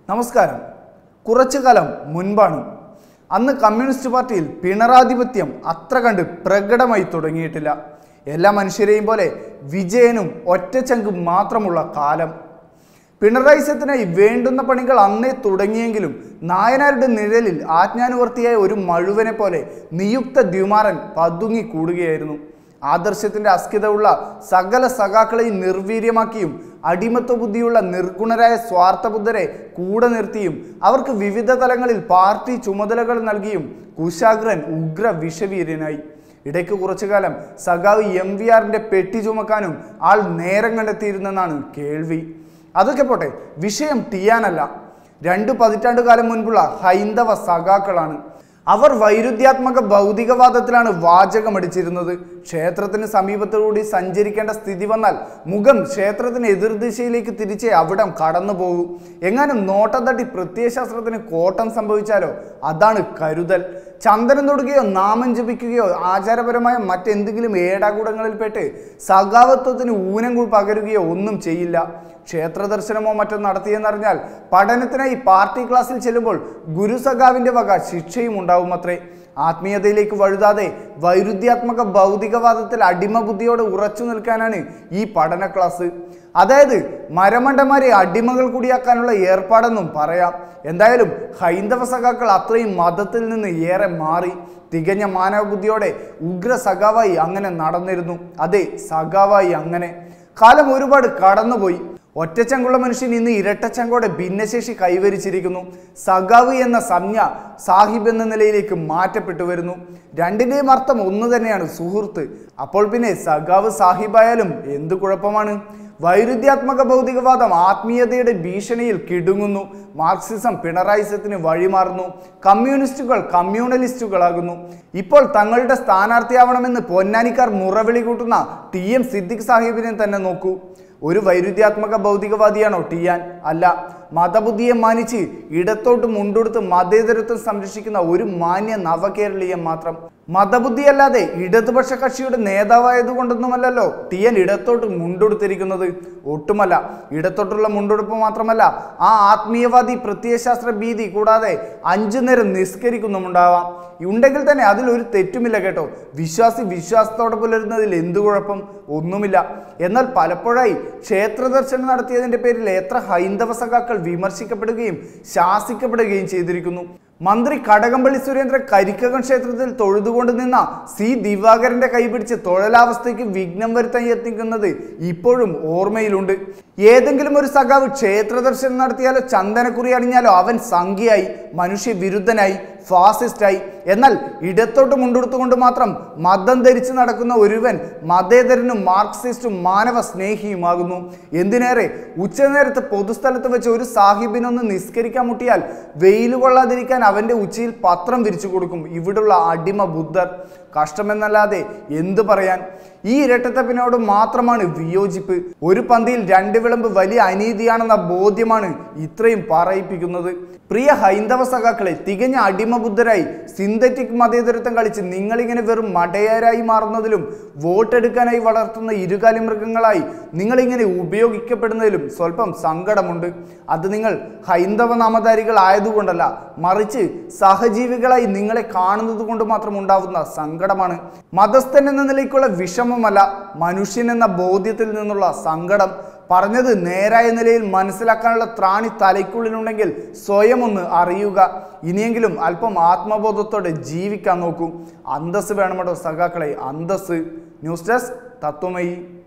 നമസ്കാരം കുറച്ചു കാലം മുൻപാണ് അന്ന് കമ്മ്യൂണിസ്റ്റ് പാർട്ടിയിൽ പിണറാധിപത്യം അത്ര കണ്ട് പ്രകടമായി തുടങ്ങിയിട്ടില്ല എല്ലാ മനുഷ്യരെയും പോലെ വിജയനും ഒറ്റച്ചങ്കും മാത്രമുള്ള കാലം പിണറായിസത്തിനായി വേണ്ടുന്ന പണികൾ അന്നേ തുടങ്ങിയെങ്കിലും നായനാരുടെ നിഴലിൽ ആജ്ഞാനുവർത്തിയായ ഒരു മഴുവനെ പോലെ നിയുക്ത ദ്യുമാരൻ പതുങ്ങി കൂടുകയായിരുന്നു ആദർശത്തിന്റെ അസ്കിത ഉള്ള സകല സഖാക്കളെയും നിർവീര്യമാക്കിയും അടിമത്വ ബുദ്ധിയുള്ള നിർഗുണരായ സ്വാർത്ഥബുദ്ധരെ കൂടെ നിർത്തിയും അവർക്ക് വിവിധ തലങ്ങളിൽ പാർട്ടി ചുമതലകൾ നൽകിയും കുശാഗ്രൻ ഉഗ്ര വിഷവീര്യനായി ഇടയ്ക്ക് കുറച്ചു കാലം സഖാവ് എം വി ആറിന്റെ പെട്ടി ചുമക്കാനും ആൾ നേരം കണ്ടെത്തിയിരുന്നെന്നാണ് കേൾവി അതൊക്കെ പോട്ടെ വിഷയം ടിയാനല്ല രണ്ട് പതിറ്റാണ്ട് കാലം മുൻപുള്ള ഹൈന്ദവ സഖാക്കളാണ് അവർ വൈരുദ്ധ്യാത്മക ഭൗതികവാദത്തിലാണ് വാചകമടിച്ചിരുന്നത് ക്ഷേത്രത്തിന് സമീപത്തുകൂടി സഞ്ചരിക്കേണ്ട സ്ഥിതി വന്നാൽ മുഖം ക്ഷേത്രത്തിന് എതിർദിശയിലേക്ക് തിരിച്ചേ അവിടം കടന്നു പോകും എങ്ങാനും നോട്ടം തട്ടി പ്രത്യയശാസ്ത്രത്തിന് കോട്ടം സംഭവിച്ചാലോ അതാണ് കരുതൽ ചന്ദനം തൊടുകയോ നാമം ജപിക്കുകയോ ആചാരപരമായ മറ്റെന്തെങ്കിലും ഏടാകൂടങ്ങളിൽപ്പെട്ട് സഖാവത്വത്തിന് ഊനം കൂടി പകരുകയോ ഒന്നും ചെയ്യില്ല ക്ഷേത്ര ദർശനമോ മറ്റോ നടത്തിയെന്നറിഞ്ഞാൽ പഠനത്തിനായി പാർട്ടി ക്ലാസ്സിൽ ചെല്ലുമ്പോൾ ഗുരുസഖാവിന്റെ വക ശിക്ഷയും ഉണ്ടാവും അത്രേ ആത്മീയതയിലേക്ക് വഴുതാതെ വൈരുദ്ധ്യാത്മക ഭൗതികവാദത്തിൽ അടിമ ബുദ്ധിയോടെ ഉറച്ചു നിൽക്കാനാണ് ഈ പഠന ക്ലാസ് അതായത് മരമണ്ടന്മാരെ അടിമകൾ കൂടിയാക്കാനുള്ള ഏർപ്പാടെന്നും പറയാം എന്തായാലും ഹൈന്ദവ സഖാക്കൾ അത്രയും മതത്തിൽ നിന്ന് ഏറെ മാറി തികഞ്ഞ മാനവബുദ്ധിയോടെ ഉഗ്ര സഖാവായി അങ്ങനെ നടന്നിരുന്നു അതെ സഖാവായി അങ്ങനെ കാലം ഒരുപാട് കടന്നുപോയി ഒറ്റച്ചങ്കുള്ള മനുഷ്യൻ ഇന്ന് ഇരട്ടച്ചങ്കോടെ ഭിന്നശേഷി കൈവരിച്ചിരിക്കുന്നു സഖാവ് എന്ന സംജ്ഞ സാഹിബ് എന്ന നിലയിലേക്ക് മാറ്റപ്പെട്ടു വരുന്നു രണ്ടിന്റെയും അർത്ഥം ഒന്ന് തന്നെയാണ് സുഹൃത്ത് അപ്പോൾ പിന്നെ സഖാവ് സാഹിബായാലും എന്ത് കുഴപ്പമാണ് വൈരുദ്ധ്യാത്മക ഭൗതികവാദം ആത്മീയതയുടെ ഭീഷണിയിൽ കിടുങ്ങുന്നു മാർക്സിസം പിണറായിസത്തിന് വഴിമാറുന്നു കമ്മ്യൂണിസ്റ്റുകൾ കമ്മ്യൂണലിസ്റ്റുകളാകുന്നു ഇപ്പോൾ തങ്ങളുടെ സ്ഥാനാർത്ഥിയാവണമെന്ന് പൊന്നാനിക്കാർ മുറവിളി കൂട്ടുന്ന ടി എം സിദ്ദിഖ് സാഹിബിനെ തന്നെ നോക്കൂ ഒരു വൈരുദ്ധ്യാത്മക ഭൗതികവാദിയാണോ ടിയാൻ അല്ല മതബുദ്ധിയെ മാനിച്ച് ഇടത്തോട്ട് മുണ്ടെടുത്ത് മതേതരത്വം സംരക്ഷിക്കുന്ന ഒരു മാന്യ നവകേരളീയൻ മാത്രം മതബുദ്ധിയല്ലാതെ ഇടതുപക്ഷ കക്ഷിയുടെ നേതാവായതുകൊണ്ടൊന്നുമല്ലല്ലോ ടിയൻ ഇടത്തോട്ട് മുണ്ടെടുത്തിരിക്കുന്നത് ഒട്ടുമല്ല ഇടത്തോട്ടുള്ള മുണ്ടെടുപ്പ് മാത്രമല്ല ആ ആത്മീയവാദി പ്രത്യയശാസ്ത്ര ഭീതി കൂടാതെ അഞ്ചു നേരം നിസ്കരിക്കുന്നുമുണ്ടാവാം ഉണ്ടെങ്കിൽ തന്നെ അതിൽ ഒരു തെറ്റുമില്ല കേട്ടോ വിശ്വാസി വിശ്വാസത്തോടെ പുലരുന്നതിൽ എന്തു കുഴപ്പം ഒന്നുമില്ല എന്നാൽ പലപ്പോഴായി ക്ഷേത്ര ദർശനം നടത്തിയതിന്റെ പേരിൽ എത്ര ഹൈന്ദവ സഖാക്കൾ വിമർശിക്കപ്പെടുകയും ശാസിക്കപ്പെടുകയും ചെയ്തിരിക്കുന്നു മന്ത്രി കടകംപള്ളി സുരേന്ദ്രൻ കരിക്കകം ക്ഷേത്രത്തിൽ തൊഴുതുകൊണ്ട് നിന്ന സി ദിവാകരന്റെ കൈപിടിച്ച് തൊഴലാവസ്ഥയ്ക്ക് വിഘ്നം വരുത്താൻ യത്നിക്കുന്നത് ഇപ്പോഴും ഓർമ്മയിലുണ്ട് ഏതെങ്കിലും ഒരു സഖാവ് ക്ഷേത്ര ദർശനം നടത്തിയാലോ ചന്ദനക്കുറി അണിഞ്ഞാലോ അവൻ സംഖ്യയായി മനുഷ്യ വിരുദ്ധനായി ഫാസിസ്റ്റായി എന്നാൽ ഇടത്തോട്ട് മുണ്ടെടുത്തുകൊണ്ട് മാത്രം മതം ധരിച്ച് നടക്കുന്ന ഒരുവൻ മതേതരനും മാർക്സിസ്റ്റും മാനവ സ്നേഹിയുമാകുന്നു എന്തിനേറെ ഉച്ചനേരത്ത് പൊതുസ്ഥലത്ത് വെച്ച് ഒരു സാഹിബിനൊന്ന് നിസ്കരിക്കാൻ മുട്ടിയാൽ വെയിൽ കൊള്ളാതിരിക്കാൻ അവന്റെ ഉച്ചയിൽ പത്രം വിരിച്ചു കൊടുക്കും ഇവിടുള്ള അടിമ ബുദ്ധർ കഷ്ടമെന്നല്ലാതെ എന്തു പറയാൻ ഈ ഇരട്ടത്തപ്പിനോട് മാത്രമാണ് വിയോജിപ്പ് ഒരു പന്തിയിൽ രണ്ട് വിളമ്പ് വലിയ അനീതിയാണെന്ന ബോധ്യമാണ് ഇത്രയും പറയിപ്പിക്കുന്നത് പ്രിയ ഹൈന്ദവ സഖാക്കളെ തികഞ്ഞ അടിമബുദ്ധരായി സിന്തറ്റിക് മതേതരത്വം കളിച്ച് നിങ്ങളിങ്ങനെ വെറും മടയരായി മാറുന്നതിലും വോട്ടെടുക്കാനായി വളർത്തുന്ന ഇരുകാലി മൃഗങ്ങളായി നിങ്ങളിങ്ങനെ ഉപയോഗിക്കപ്പെടുന്നതിലും സ്വല്പം സങ്കടമുണ്ട് അത് നിങ്ങൾ ഹൈന്ദവ നാമധാരികൾ ആയതുകൊണ്ടല്ല മറിച്ച് സഹജീവികളായി നിങ്ങളെ കാണുന്നത് കൊണ്ട് മാത്രം ഉണ്ടാവുന്ന സങ്കടമാണ് മതസ്ഥൻ എന്ന നിലയ്ക്കുള്ള വിഷമമല്ല മനുഷ്യൻ എന്ന ബോധ്യത്തിൽ നിന്നുള്ള സങ്കടം പറഞ്ഞത് നേരായ നിലയിൽ മനസ്സിലാക്കാനുള്ള ത്രാണി തലയ്ക്കുള്ളിലുണ്ടെങ്കിൽ സ്വയം ഒന്ന് അറിയുക ഇനിയെങ്കിലും അല്പം ആത്മബോധത്തോടെ ജീവിക്കാൻ നോക്കൂ അന്തസ് വേണമട്ടോ സഖാക്കളെ അന്തസ് ന്യൂസ് ഡെസ്ക് തത്വമയി